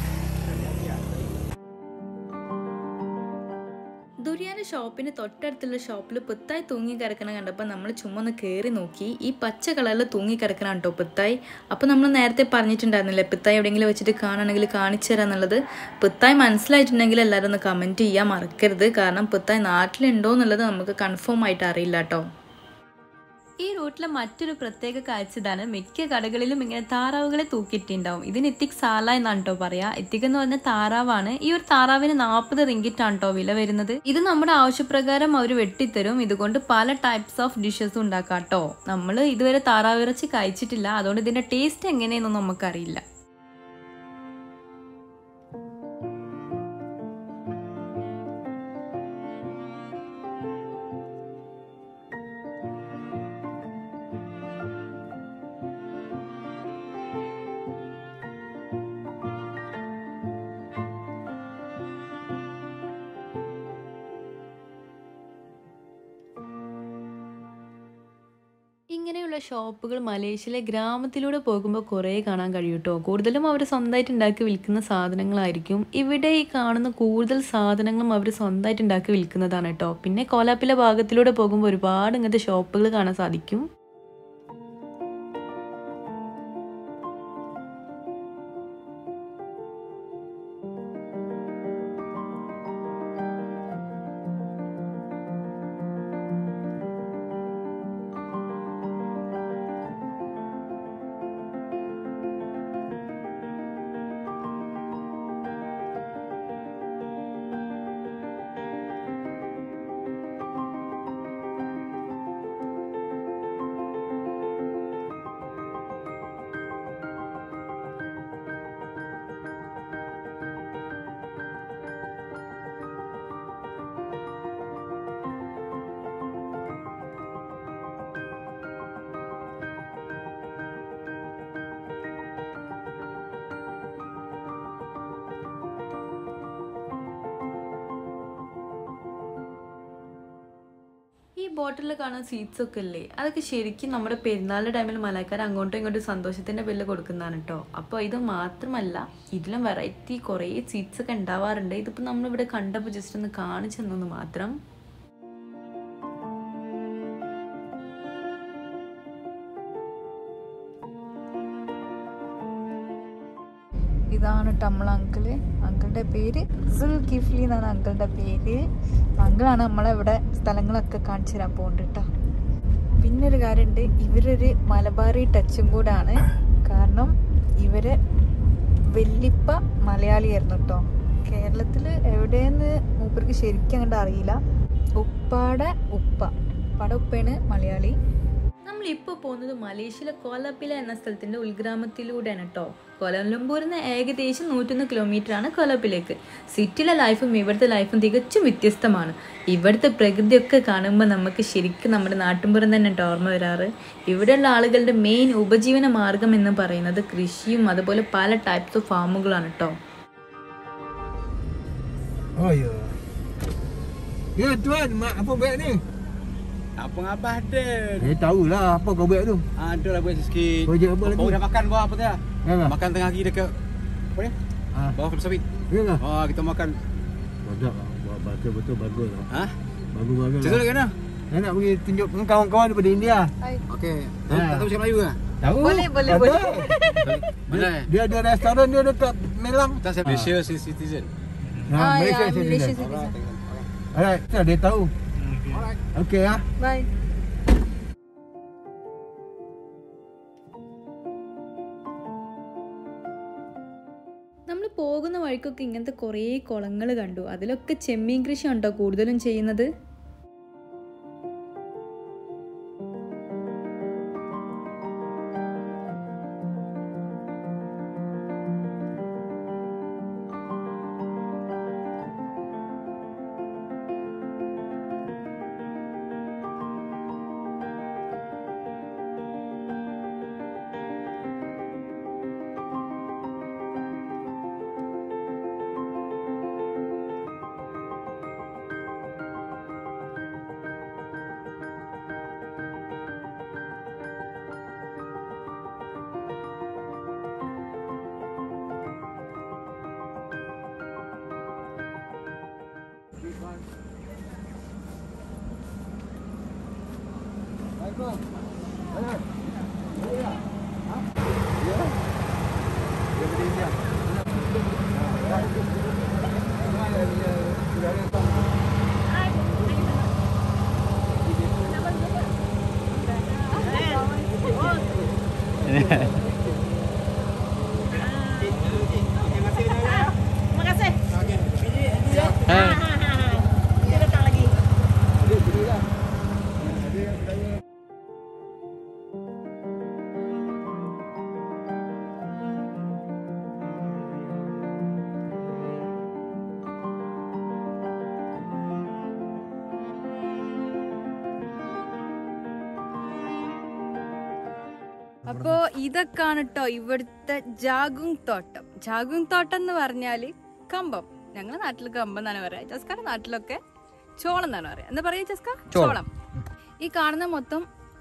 ദുരിയാൻ്റെ ഷോപ്പിന് തൊട്ടടുത്തുള്ള ഷോപ്പിൽ പുത്തായി തൂങ്ങി കിടക്കണ കണ്ടപ്പോൾ നമ്മൾ ചുമ്മാ ഒന്ന് കയറി നോക്കി ഈ പച്ച കളറിൽ തൂങ്ങി കിടക്കണം കേട്ടോ പുത്തായി അപ്പോൾ നമ്മൾ നേരത്തെ പറഞ്ഞിട്ടുണ്ടായിരുന്നില്ലേ പുത്തായി എവിടെയെങ്കിലും വെച്ചിട്ട് കാണുകയാണെങ്കിൽ കാണിച്ചു തരാന്നുള്ളത് പുത്തായി മനസ്സിലായിട്ടുണ്ടെങ്കിൽ എല്ലാവരും ഒന്ന് കമൻറ്റ് ചെയ്യാൻ മറക്കരുത് കാരണം പുത്തായി നാട്ടിലുണ്ടോ എന്നുള്ളത് നമുക്ക് കൺഫേം ആയിട്ട് അറിയില്ല കേട്ടോ ഈ റൂട്ടിലെ മറ്റൊരു പ്രത്യേക കാഴ്ച ഇതാണ് മിക്ക കടകളിലും ഇങ്ങനെ താറാവുകളെ തൂക്കിയിട്ടുണ്ടാവും ഇതിന് എത്തിക് സാല എന്നാണ് കേട്ടോ പറയാ എത്തിക് എന്ന് പറഞ്ഞ താറാവാണ് ഈ ഒരു താറാവിന് നാൽപ്പത് റിങ്കിറ്റാണ് കേട്ടോ വില വരുന്നത് ഇത് നമ്മുടെ ആവശ്യപ്രകാരം അവർ വെട്ടിത്തരും ഇതുകൊണ്ട് പല ടൈപ്സ് ഓഫ് ഡിഷസ് ഉണ്ടാക്കാം കേട്ടോ നമ്മൾ ഇതുവരെ താറാവ് ഇറച്ചി കഴിച്ചിട്ടില്ല അതുകൊണ്ട് ഇതിന്റെ ടേസ്റ്റ് എങ്ങനെയെന്നൊന്നും നമുക്കറിയില്ല ഇങ്ങനെയുള്ള ഷോപ്പുകൾ മലേഷ്യയിലെ ഗ്രാമത്തിലൂടെ പോകുമ്പോൾ കുറേ കാണാൻ കഴിയും കേട്ടോ കൂടുതലും അവർ സ്വന്തമായിട്ട് ഉണ്ടാക്കി വിൽക്കുന്ന സാധനങ്ങളായിരിക്കും ഇവിടെ ഈ കാണുന്ന കൂടുതൽ സാധനങ്ങളും അവർ സ്വന്തമായിട്ട് ഉണ്ടാക്കി വിൽക്കുന്നതാണ് കേട്ടോ പിന്നെ കോലാപ്പിലെ ഭാഗത്തിലൂടെ പോകുമ്പോൾ ഒരുപാട് ഇങ്ങനത്തെ ഷോപ്പുകൾ കാണാൻ സാധിക്കും ഈ ബോട്ടിൽ കാണുന്ന സീറ്റ്സ് ഒക്കെ ഇല്ലേ അതൊക്കെ ശരിക്കും നമ്മുടെ പെരുന്നാളിൻ്റെ ടൈമിൽ മലയാക്കാർ അങ്ങോട്ടും ഇങ്ങോട്ടും സന്തോഷത്തിൻ്റെ ബില്ല് കൊടുക്കുന്നതാണ് കേട്ടോ അപ്പോൾ ഇത് മാത്രമല്ല ഇതിലും വെറൈറ്റി കുറേ സീറ്റ്സ് ഒക്കെ ഉണ്ടാവാറുണ്ട് ഇതിപ്പോൾ നമ്മളിവിടെ കണ്ടപ്പോൾ ജസ്റ്റ് ഒന്ന് കാണിച്ചു തന്നു മാത്രം ഇതാണ് കേട്ടോ നമ്മളെ അങ്കിള് അങ്കിളുടെ പേര് സുൽ കിഫ്ലി എന്നാണ് അങ്കിളുടെ പേര് അങ്കിളാണ് നമ്മളെ ഇവിടെ സ്ഥലങ്ങളൊക്കെ കാണിച്ചു തരാൻ പോകുന്നുണ്ട് കേട്ടോ പിന്നെ ഒരു കാര്യമുണ്ട് ഇവരൊരു മലബാറി ടച്ചും കൂടാണ് കാരണം ഇവര് വെല്ലിപ്പ മലയാളിയായിരുന്നു കേട്ടോ കേരളത്തിൽ എവിടെയെന്ന് മൂപ്പർക്ക് ശരിക്കും അങ്ങോട്ട് അറിയില്ല ഉപ്പാടെ ഉപ്പ ഉപ്പാടെ ഉപ്പയാണ് മലയാളി നമ്മളിപ്പോൾ പോകുന്നത് മലേഷ്യയിലെ കോലപ്പില എന്ന സ്ഥലത്തിൻ്റെ ഉൾഗ്രാമത്തിലൂടെയാണ് കേട്ടോ കോലംലംപൂരിൽ നിന്ന് ഏകദേശം നൂറ്റൊന്ന് കിലോമീറ്റർ ആണ് കോലപ്പിലേക്ക് സിറ്റിയിലെ ലൈഫും ഇവിടുത്തെ ലൈഫും തികച്ചും വ്യത്യസ്തമാണ് ഇവിടുത്തെ പ്രകൃതിയൊക്കെ കാണുമ്പോൾ നമുക്ക് ശരിക്കും നമ്മുടെ നാട്ടിൻപുറം തന്നെ കേട്ടോ ഓർമ്മ വരാറ് ഇവിടെയുള്ള ആളുകളുടെ മെയിൻ ഉപജീവന മാർഗം എന്ന് പറയുന്നത് കൃഷിയും അതുപോലെ പല ടൈപ്സ് ഓഫ് ഫാമുകളാണ് കേട്ടോ Oh ya. Ya tuan, mak apa beg ni? Apa ngabah ada? Eh tahulah apa kau beg tu. Ada lah buat sikit. Projek apa lagi? Baru dah makan buah apa tu ya? Ya ke? Makan tengah lagi dekat apa ni? Ah, Bawah kelapa sawit. ya ke? Oh, kita makan. Bagus lah. Buat bagus betul bagus lah. Ha? Bagus bagus. Cerita lagi mana? Saya nak pergi tunjuk dengan kawan-kawan daripada India. Okey. Ha. Tak tahu cakap Melayu ke? Tahu? Boleh, boleh, Ada. boleh. Mana? eh? Dia ada restoran dia dekat Melang. Tak saya Malaysia citizen. Ha, Ah, Malaysia ya, citizen. Malaysia Alright. citizen. Alright, tak dia tahu. Okey ah. Bye. നമ്മൾ പോകുന്ന വഴിക്കൊക്കെ ഇങ്ങനത്തെ കുറേ കുളങ്ങൾ കണ്ടു അതിലൊക്കെ ചെമ്മീൻ കൃഷി ഉണ്ടോ കൂടുതലും ചെയ്യുന്നത് അപ്പോ ഇതൊക്കെയാണ് കേട്ടോ ഇവിടുത്തെ ജാഗുങ് തോട്ടം ജാഗുങ് തോട്ടം എന്ന് പറഞ്ഞാല് കമ്പം ഞങ്ങളുടെ നാട്ടിൽ കമ്പം എന്നാണ് പറയാ ജസ്കാരുടെ നാട്ടിലൊക്കെ ചോളം എന്നാണ് പറയാ എന്താ പറയാ ജസ്ക ചോളം ഈ കാണുന്ന മൊത്തം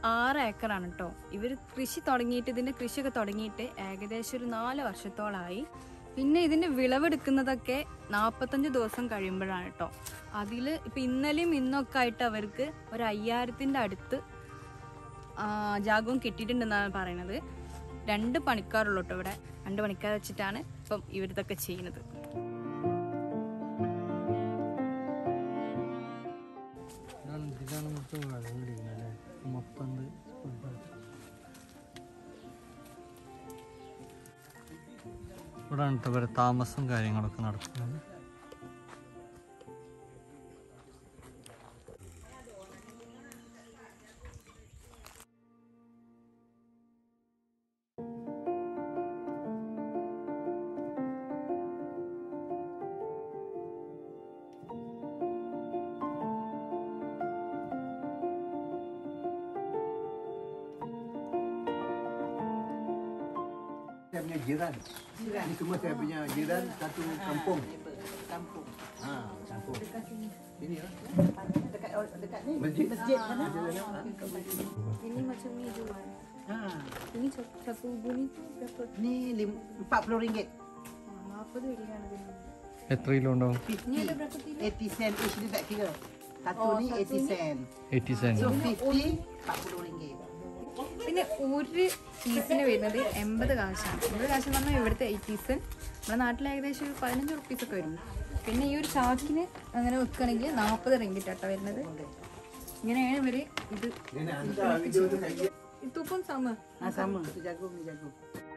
ആറ് ഏക്കറാണ് കേട്ടോ ഇവർ കൃഷി തുടങ്ങിയിട്ട് ഇതിന്റെ കൃഷിയൊക്കെ തുടങ്ങിയിട്ട് ഏകദേശം ഒരു നാല് വർഷത്തോളമായി പിന്നെ ഇതിന്റെ വിളവെടുക്കുന്നതൊക്കെ നാൽപ്പത്തഞ്ച് ദിവസം കഴിയുമ്പോഴാണ് കേട്ടോ അതിൽ ഇപ്പം ഇന്നലെയും ഇന്നൊക്കെ ആയിട്ട് അവർക്ക് ഒരു അയ്യായിരത്തിൻ്റെ അടുത്ത് ആ, ജാഗവും കിട്ടിയിട്ടുണ്ടെന്നാണ് പറയുന്നത് രണ്ട് പണിക്കാറുള്ളൂ കേട്ടോ ഇവിടെ രണ്ട് പണിക്കാർ വെച്ചിട്ടാണ് ഇപ്പം ഇവരിതൊക്കെ ചെയ്യുന്നത് ഇതാണ് ഇതിലാണ് മൊത്തം വെള്ളം ഇരിക്കുന്നത് അല്ലേ മൊത്തം ഉണ്ട് ഇവിടെയാണ് കേട്ടോ ഇവരെ താമസം കാര്യങ്ങളൊക്കെ നടക്കുന്നത് Saya punya jiran. Ini semua saya punya jiran satu kampung. Kampung. Ha, kampung. Sini lah. Dekat dekat ni. Masjid. Masjid mana? ini macam ni juga Ha, ini satu bunyi tu berapa ni lim- RM40. നാൽപ്പത് വരികയാണ് എത്ര kilo ഉണ്ടാവും ini ada berapa kilo 80 sen each dia tak kira. Satu Oh, ni satu 80 ni? sen. Eighty cent So 50 RM40. പിന്നെ ഒരു പീസിന് വരുന്നത് എൺപത് കാശാണ് എൺപത് കാശ് എന്ന് പറഞ്ഞാൽ ഇവിടുത്തെ എയ്റ്റീസ് നമ്മുടെ നാട്ടിൽ ഏകദേശം ഒരു പതിനഞ്ച് റുപ്പീസ് ഒക്കെ വരും പിന്നെ ഈ ഒരു ചാക്കിന് അങ്ങനെ വെക്കുകയാണെങ്കിൽ നാൽപ്പത് റിങ്കിറ്റ് കേട്ടോ വരുന്നത് ഇങ്ങനെയാണ് ഇവര് ഇത് ഇതുപ്പം സമ Ha, sama. Tu jagung ni jagung.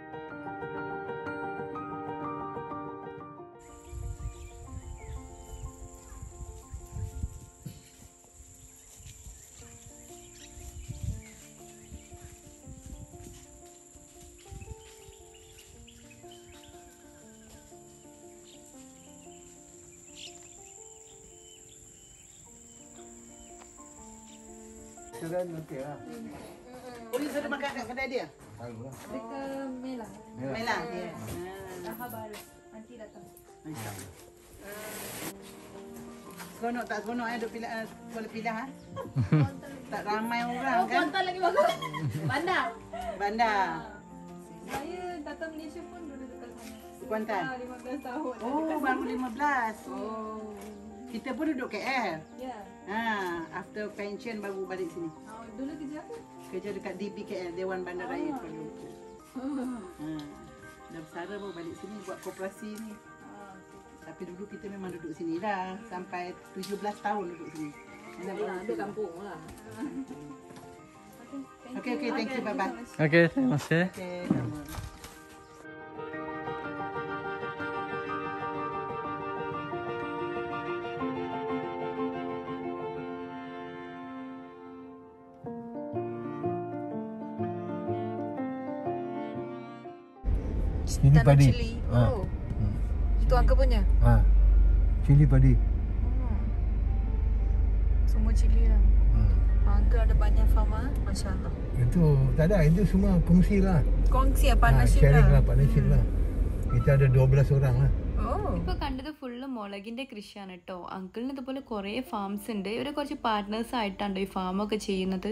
Jiran okey lah. Boleh suruh makan kat kedai dia? Tahu lah. ke Mela Melah dia. Daha baru nanti datang Seronok tak seronok eh duk pilih uh, sekolah pilih ah. tak ramai orang kan? lagi bagus bandar Bandar. saya datang Malaysia pun dulu dekat sana Kuantan. 15 tahun Oh, baru 15. Oh. Kita pun duduk KL. ya Ha, after pension baru balik sini. Oh, dulu kerja apa? Kerja dekat DB KL, Dewan Bandar Raya Kuala Lumpur. Ha. Dah bersara baru balik sini buat koperasi ni. Tapi dulu kita memang duduk sini dah sampai 17 tahun duduk sini. Ada kampung lah. Okey okey thank you bye bye. Okay നമസ്തേ Okay. Ini padi. Cili. Ha. Oh. Itu angka punya? Ha. Cili padi. Semua cili lah. Ha. Angka ada banyak farmer. Masya Allah. Itu tak ada, itu semua kongsi lah. Kongsi apa? Ha, Partnership sharing lah, lah. partnership lah. Kita ada 12 orang lah. Oh. ഇപ്പൊ കണ്ടത് full മുളകിന്റെ കൃഷിയാണ് കേട്ടോ അങ്കിളിന് ഇതുപോലെ കുറേ farms ഉണ്ട് ഇവരെ കുറച്ച് പാർട്ട്നേഴ്സ് ആയിട്ടാണ് ഈ ഫാമൊക്കെ ചെയ്യുന്നത്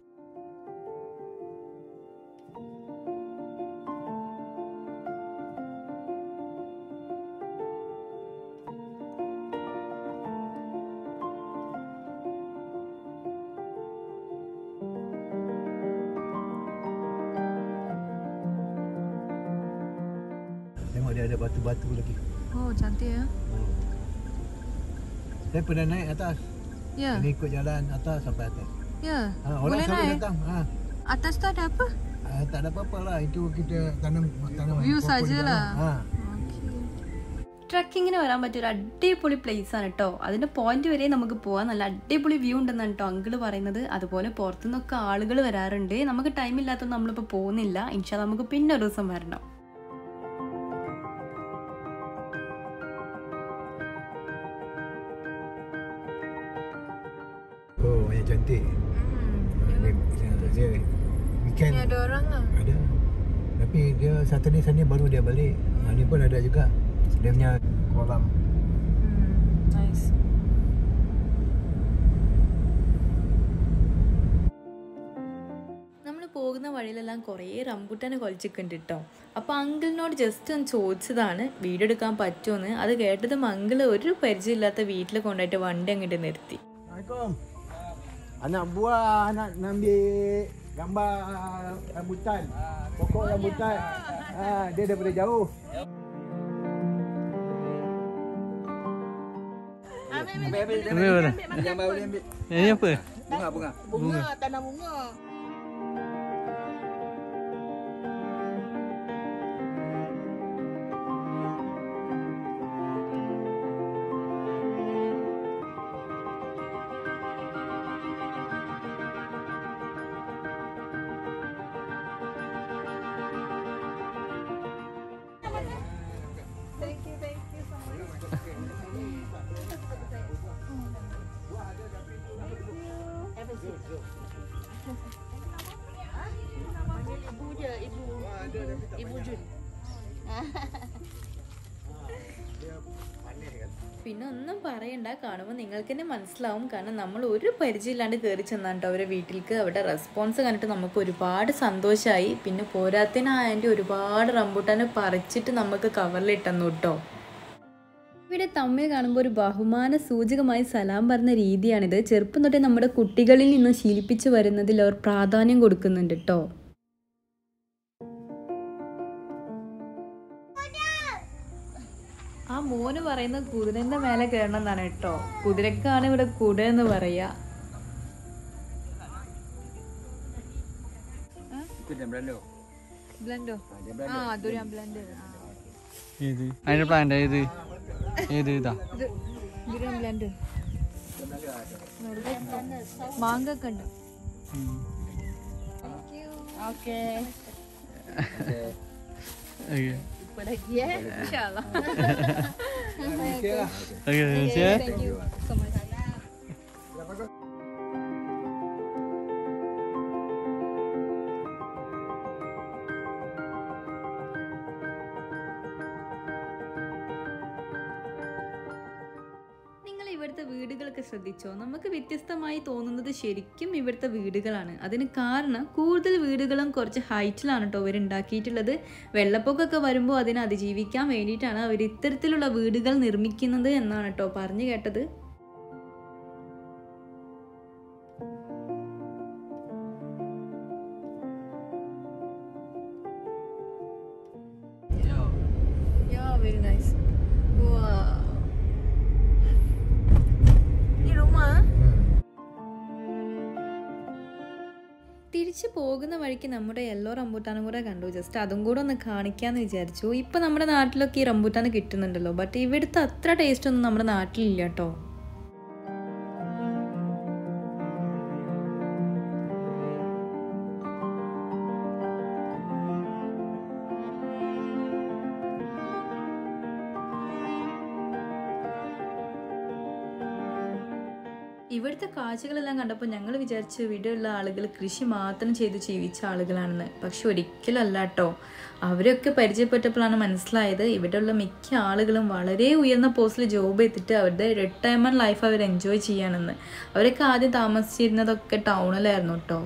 Tengok dia ada batu-batu lagi. Oh, cantik ya. Oh. Saya pernah naik atas. Ya. Ini ikut jalan atas sampai atas. Ya. Ha, orang Boleh selalu naik. datang. Ha. Atas tu ada apa? Ha, tak ada apa-apa lah. Itu kita tanam tanam View pokok di sajalah. dalam. Ha. ട്രക്കിങ്ങിന് വരാൻ പറ്റിയ ഒരു അടിപൊളി place ആണ് കേട്ടോ അതിന്റെ point വരെ നമുക്ക് പോവാൻ നല്ല അടിപൊളി വ്യൂ ഉണ്ടെന്നാണ് കേട്ടോ അങ്കിള് പറയുന്നത് അതുപോലെ പുറത്തുനിന്നൊക്കെ ആളുകൾ വരാറുണ്ട് നമുക്ക് ടൈം ഇല്ലാത്തതുകൊണ്ട് നമ്മളിപ്പോൾ പോകുന്നില്ല ഇൻഷാ നമുക്ക് പിന്നെ ഒരു ദിവസം വരണം Oh, banyak cantik. Hmm. Dia, dia, dia weekend Ni ada orang lah. ada. Tapi dia Saturday Sunday baru dia balik. Ha, ni pun ada juga. Dia punya kolam. Hmm. Nice. എല്ലാം കുറേ റംബുട്ടാൻ കൊലച്ചിട്ടുണ്ട് കേട്ടോ അപ്പോൾ അങ്കിളിനോട് just ഒന്ന് ചോദിച്ചതാണ് video എടുക്കാൻ പറ്റുമെന്ന് അത് കേട്ടതും അങ്കിൾ ഒരു പരിചയമില്ലാത്ത വീട്ടിൽ കൊണ്ടുപോയിട്ട് വണ്ടി അങ്ങോട്ട് നിർത്തി Assalamualaikum. Anak buah nak nak ambil gambar rambutan. Pokok rambutan. Ha, dia daripada jauh. Ambil mana? Gambar boleh ambil. Ini apa? Bunga bunga. Bunga, tanam bunga. Ibu je, ibu. Ibu Jun. പിന്നെ ഒന്നും പറയണ്ട കാണുമ്പോൾ നിങ്ങൾക്ക് തന്നെ മനസ്സിലാവും കാരണം നമ്മൾ ഒരു പരിചയമില്ലാണ്ട് കയറി ചെന്നാണ് കേട്ടോ അവരെ വീട്ടിലേക്ക് അവരുടെ റെസ്പോൺസ് കണ്ടിട്ട് നമുക്ക് ഒരുപാട് സന്തോഷമായി പിന്നെ പോരാത്തതിന് അതിൻ്റെ ഒരുപാട് റംബൂട്ടാനെ പറിച്ചിട്ട് നമുക്ക് കവറിലിട്ടെന്നു കേട്ടോ ഇവിടെ തമ്മിൽ കാണുമ്പോൾ ഒരു ബഹുമാന സൂചകമായി സലാം പറഞ്ഞ രീതിയാണിത് ചെറുപ്പം തൊട്ടേ നമ്മുടെ കുട്ടികളിൽ നിന്ന് ശീലിപ്പിച്ചു വരുന്നതിൽ അവർ പ്രാധാന്യം കൊടുക്കുന്നുണ്ട് കേട്ടോ ആ മോന് പറയുന്ന കുതിരന്റെ മേലെ കയറണം എന്നാണ് കേട്ടോ കുതിരക്കാണ് ഇവിടെ കുട എന്ന് പറയാ Itu dia Belanda. ബ്ലൻഡോ Ha, dia Belanda. ആ ദുരാൻ ബ്ലൻഡ് ഏത് അതിന്റെ പ്ലാന്റ് ഏത് ഏത് ഇതാ ഇത് ദുരാൻ ബ്ലൻഡ് മാങ്ങൊക്കെ ഉണ്ട് okay okay Apa lagi eh? ഇൻഷാല്ലാ Okey lah. Okay thank you so much നിങ്ങൾ ഇവിടുത്തെ വീടുകളൊക്കെ ശ്രദ്ധിച്ചോ നമുക്ക് വ്യത്യസ്തമായി തോന്നുന്നത് ശരിക്കും ഇവിടുത്തെ വീടുകളാണ് അതിന് കാരണം കൂടുതൽ വീടുകളും കുറച്ച് ഹൈറ്റിലാണ് കേട്ടോ അവർ ഉണ്ടാക്കിയിട്ടുള്ളത് വെള്ളപ്പൊക്കമൊക്കെ വരുമ്പോൾ അതിനെ അതിജീവിക്കാൻ വേണ്ടിയിട്ടാണ് അവർ ഇത്തരത്തിലുള്ള വീടുകൾ നിർമ്മിക്കുന്നത് എന്നാണ് കേട്ടോ പറഞ്ഞു കേട്ടത് Yeah, very nice. Wow. Ini rumah. തിരിച്ചു പോകുന്ന വഴിക്ക് നമ്മുടെ യെല്ലോ റംബൂട്ടാനും കൂടെ കണ്ടു ജസ്റ്റ് അതും കൂടെ ഒന്ന് കാണിക്കാന്ന് വിചാരിച്ചു ഇപ്പം നമ്മുടെ നാട്ടിലൊക്കെ ഈ റംബൂട്ടാൻ കിട്ടുന്നുണ്ടല്ലോ ബട്ട് ഇവിടുത്തെ അത്ര ടേസ്റ്റ് ഒന്നും നമ്മുടെ നാട്ടിലില്ല കേട്ടോ ഇവിടുത്തെ കാഴ്ചകളെല്ലാം കണ്ടപ്പോൾ ഞങ്ങൾ വിചാരിച്ചു ഇവിടെയുള്ള ആളുകൾ കൃഷി മാത്രം ചെയ്ത് ജീവിച്ച ആളുകളാണെന്ന് പക്ഷെ ഒരിക്കലും അല്ല കേട്ടോ അവരൊക്കെ പരിചയപ്പെട്ടപ്പോഴാണ് മനസ്സിലായത് ഇവിടെയുള്ള മിക്ക ആളുകളും വളരെ ഉയർന്ന പോസ്റ്റിൽ ജോബ് ചെയ്തിട്ട് അവരുടെ റിട്ടയർമെൻറ്റ് ലൈഫ് അവർ എൻജോയ് ചെയ്യാണെന്ന് അവരൊക്കെ ആദ്യം താമസിച്ചിരുന്നതൊക്കെ ടൗണിലായിരുന്നു കേട്ടോ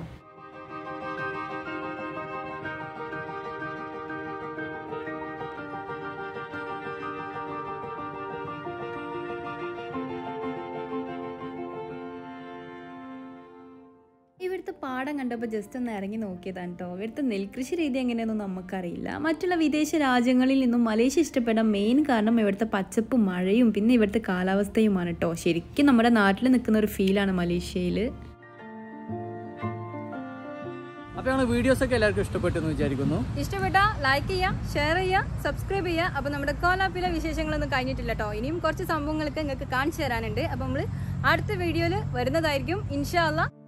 ഇവിടുത്തെ പാടം കണ്ടപ്പോൾ ജസ്റ്റ് ഒന്ന് ഇറങ്ങി നോക്കിയതാണ് കേട്ടോ ഇവിടുത്തെ നെൽകൃഷി രീതി എങ്ങനെയൊന്നും നമുക്കറിയില്ല മറ്റുള്ള വിദേശ രാജ്യങ്ങളിൽ നിന്നും മലേഷ്യ ഇഷ്ടപ്പെടാൻ മെയിൻ കാരണം ഇവിടുത്തെ പച്ചപ്പും മഴയും പിന്നെ ഇവിടുത്തെ കാലാവസ്ഥയുമാണ് കേട്ടോ ശരിക്കും നമ്മുടെ നാട്ടിൽ നിൽക്കുന്ന ഒരു ഫീലാണ് മലേഷ്യയിൽ അപ്പൊ ഞങ്ങൾ വീഡിയോസ് ഒക്കെ എല്ലാവർക്കും ഇഷ്ടപ്പെട്ടു എന്ന് വിചാരിക്കുന്നു ഇഷ്ടപ്പെട്ട ലൈക്ക് ചെയ്യുക ഷെയർ ചെയ്യുക സബ്സ്ക്രൈബ് ചെയ്യുക അപ്പോൾ നമ്മുടെ കോലാപ്പിലെ വിശേഷങ്ങളൊന്നും കഴിഞ്ഞിട്ടില്ല കേട്ടോ ഇനിയും കുറച്ച് സംഭവങ്ങളൊക്കെ നിങ്ങൾക്ക് കാണിച്ചു തരാനുണ്ട് അപ്പോൾ നമ്മൾ അടുത്ത വീഡിയോയിൽ വരുന്നതായിരിക്കും ഇൻഷാ അല്ലാ